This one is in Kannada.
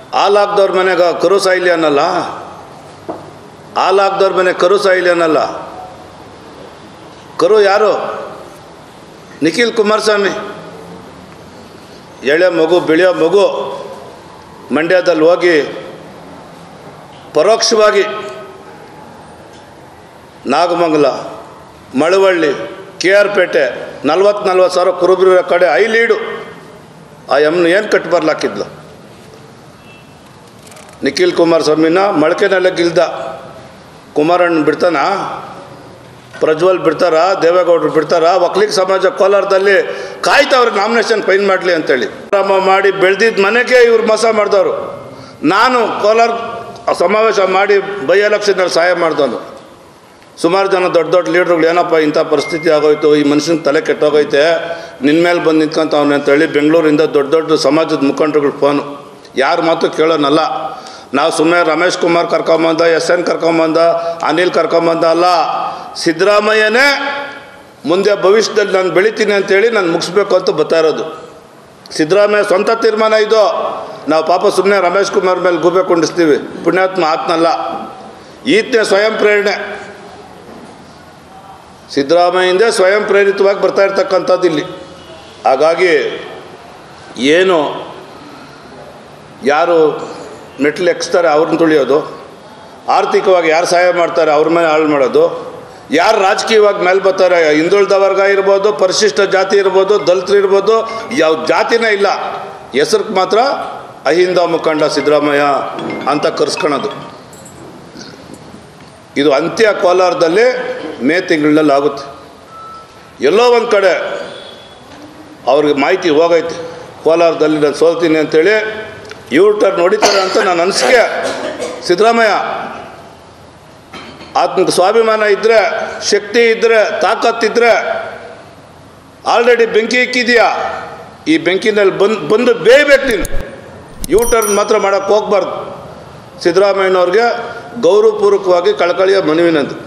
ಹಾಲಾಗ್ದವ್ರ ಮನೆಗೆ ಕರು ಸಾಯಿಲಿ ಅನ್ನಲ್ಲ ಹಾಲಾಗ್ದವ್ರ ಮನೆ ಕರು ಸಾಯಿಲಿ ಅನ್ನಲ್ಲ ಕರು ಯಾರು ನಿಖಿಲ್ ಕುಮಾರಸ್ವಾಮಿ ಎಳೆ ಮಗು ಬೆಳೆಯೋ ಮಗು ಮಂಡ್ಯದಲ್ಲಿ ಹೋಗಿ ಪರೋಕ್ಷವಾಗಿ ನಾಗಮಂಗಲ ಮಳವಳ್ಳಿ ಕೆ ಆರ್ ಪೇಟೆ ನಲ್ವತ್ತು ನಲ್ವತ್ತು ಸಾವಿರ ಕುರುಬರ ಕಡೆ ಐ ಲೀಡು ಆ ಎಮ್ನ ಏನು ಕಟ್ಟು ಬರ್ಲಾಕಿದ್ಲು ನಿಖಿಲ್ ಕುಮಾರಸ್ವಾಮಿನ ಮೊಳಕೆನೆಲ್ಲ ಗಿಲ್ದ ಕುಮಾರಣ್ಣ ಬಿಡ್ತಾನ ಪ್ರಜ್ವಲ್ ಬಿಡ್ತಾರ ದೇವೇಗೌಡರು ಬಿಡ್ತಾರ ಒಕ್ಲಿಗ ಸಮಾಜ ಕೋಲಾರದಲ್ಲಿ ಕಾಯ್ತವ್ರೆ ನಾಮಿನೇಷನ್ ಫೈನ್ ಮಾಡಲಿ ಅಂತೇಳಿ ರಾಮ ಮಾಡಿ ಬೆಳೆದಿದ್ದ ಮನೆಗೆ ಇವ್ರು ಮೋಸ ಮಾಡಿದವರು ನಾನು ಕೋಲಾರ ಸಮಾವೇಶ ಮಾಡಿ ಬೈ ಎಲೆಕ್ಷನಲ್ಲಿ ಸಹಾಯ ಮಾಡಿದವನು ಸುಮಾರು ಜನ ದೊಡ್ಡ ದೊಡ್ಡ ಲೀಡ್ರುಗಳು ಏನಪ್ಪ ಇಂಥ ಪರಿಸ್ಥಿತಿ ಆಗೋಯ್ತು ಈ ಮನುಷ್ಯನ ತಲೆ ಕೆಟ್ಟೋಗೈತೆ ನಿನ್ನ ಮೇಲೆ ಬಂದು ನಿಂತ್ಕೊಂತವನೆ ಅಂತೇಳಿ ಬೆಂಗಳೂರಿಂದ ದೊಡ್ಡ ದೊಡ್ಡ ಸಮಾಜದ ಮುಖಂಡರುಗಳು ಫೋನು ಯಾರ ಮಾತು ಕೇಳೋನಲ್ಲ ನಾವು ಸುಮ್ಮನೆ ರಮೇಶ್ ಕುಮಾರ್ ಕರ್ಕೊಂಬಂದ ಎಸ್ ಎನ್ ಕರ್ಕೊಂಬಂದ ಅನಿಲ್ ಕರ್ಕೊಂಬಂದ ಅಲ್ಲ ಸಿದ್ದರಾಮಯ್ಯನೇ ಮುಂದೆ ಭವಿಷ್ಯದಲ್ಲಿ ನಾನು ಬೆಳಿತೀನಿ ಅಂತೇಳಿ ನಾನು ಮುಗಿಸ್ಬೇಕು ಅಂತ ಬರ್ತಾ ಇರೋದು ಸಿದ್ದರಾಮಯ್ಯ ಸ್ವಂತ ತೀರ್ಮಾನ ಇದು ನಾವು ಪಾಪ ಸುಮ್ಮನೆ ರಮೇಶ್ ಕುಮಾರ್ ಮೇಲೆ ಗೂಬೆ ಕೊಂಡಿಸ್ತೀವಿ ಪುಣ್ಯಾತ್ಮ ಆತ್ನಲ್ಲ ಈತನೇ ಸ್ವಯಂ ಪ್ರೇರಣೆ ಸಿದ್ದರಾಮಯ್ಯಿಂದ ಸ್ವಯಂ ಪ್ರೇರಿತವಾಗಿ ಬರ್ತಾ ಇರ್ತಕ್ಕಂಥದ್ದು ಇಲ್ಲಿ ಹಾಗಾಗಿ ಏನು ಯಾರು ಮೆಟ್ಲು ಎಕ್ಸ್ತಾರೆ ಅವ್ರನ್ನ ತುಳಿಯೋದು ಆರ್ಥಿಕವಾಗಿ ಯಾರು ಸಹಾಯ ಮಾಡ್ತಾರೆ ಅವ್ರ ಮೇಲೆ ಹಾಳು ಮಾಡೋದು ಯಾರು ರಾಜಕೀಯವಾಗಿ ಮೇಲೆ ಬರ್ತಾರೆ ಹಿಂದುಳಿದ ವರ್ಗ ಇರ್ಬೋದು ಪರಿಶಿಷ್ಟ ಜಾತಿ ಇರ್ಬೋದು ದಲಿತರು ಇರ್ಬೋದು ಯಾವ ಜಾತಿನೇ ಇಲ್ಲ ಹೆಸರಿಗೆ ಮಾತ್ರ ಅಹಿಂದ ಮುಖಂಡ ಸಿದ್ದರಾಮಯ್ಯ ಅಂತ ಕರ್ಸ್ಕೊಳೋದು ಇದು ಅಂತ್ಯ ಕೋಲಾರದಲ್ಲಿ ಮೇ ತಿಂಗಳಿನಲ್ಲಿ ಆಗುತ್ತೆ ಎಲ್ಲೋ ಒಂದು ಕಡೆ ಅವ್ರಿಗೆ ಮಾಹಿತಿ ಹೋಗೈತೆ ಕೋಲಾರದಲ್ಲಿ ನಾನು ಸೋಲ್ತೀನಿ ಅಂತೇಳಿ ಇವ್ರ ಟರ್ನ್ ಹೊಡಿತಾರೆ ಅಂತ ನಾನು ಅನಿಸಿಕೆ ಸಿದ್ದರಾಮಯ್ಯ ಆತನಿಗೆ ಸ್ವಾಭಿಮಾನ ಇದ್ದರೆ ಶಕ್ತಿ ಇದ್ದರೆ ತಾಕತ್ತಿದ್ದರೆ ಆಲ್ರೆಡಿ ಬೆಂಕಿ ಇಕ್ಕಿದೆಯಾ ಈ ಬೆಂಕಿನಲ್ಲಿ ಬಂದು ಬಂದು ಬೇಯಬೇಕು ನೀನು ಯೂ ಟರ್ನ್ ಮಾತ್ರ ಮಾಡೋಕ್ಕೆ ಹೋಗ್ಬಾರ್ದು ಸಿದ್ದರಾಮಯ್ಯನವ್ರಿಗೆ ಗೌರವಪೂರ್ವಕವಾಗಿ ಕಳಕಳಿಯ ಮನವಿ ನಂದು